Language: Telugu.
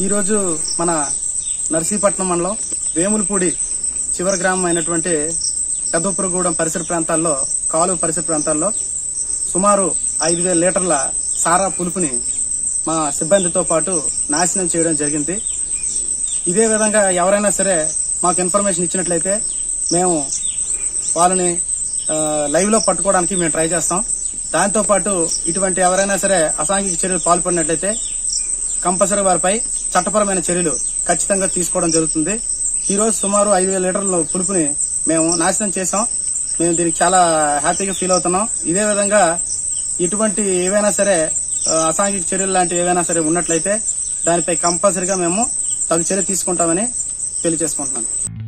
ఈరోజు మన నర్సీపట్నం మండలం వేములపూడి చివరి గ్రామం అయినటువంటి పెద్దపురగూడెం పరిసర ప్రాంతాల్లో కాలు పరిసర ప్రాంతాల్లో సుమారు ఐదు వేల లీటర్ల సారా పులుపుని మా సిబ్బందితో పాటు నాశనం చేయడం జరిగింది ఇదే విధంగా ఎవరైనా సరే మాకు ఇన్ఫర్మేషన్ ఇచ్చినట్లయితే మేము వాళ్ళని ఆ, లైవ్ లో పట్టుకోవడానికి మేము ట్రై చేస్తాం దాంతో పాటు ఇటువంటి ఎవరైనా సరే అసాంఘిక చర్యలు పాల్పడినట్లయితే కంపల్సరీ వారిపై చట్టపరమైన చర్యలు ఖచ్చితంగా తీసుకోవడం జరుగుతుంది ఈ రోజు సుమారు ఐదు వేల లీటర్ల పులుపుని మేము నాశనం చేసాం మేము దీనికి చాలా హ్యాపీగా ఫీల్ అవుతున్నాం ఇదే విధంగా ఇటువంటి ఏవైనా సరే ఆ, అసాంఘిక చర్యలు లాంటివి ఏవైనా సరే ఉన్నట్లయితే దానిపై కంపల్సరీగా మేము తగు చర్య తీసుకుంటామని తెలియజేసుకుంటున్నాను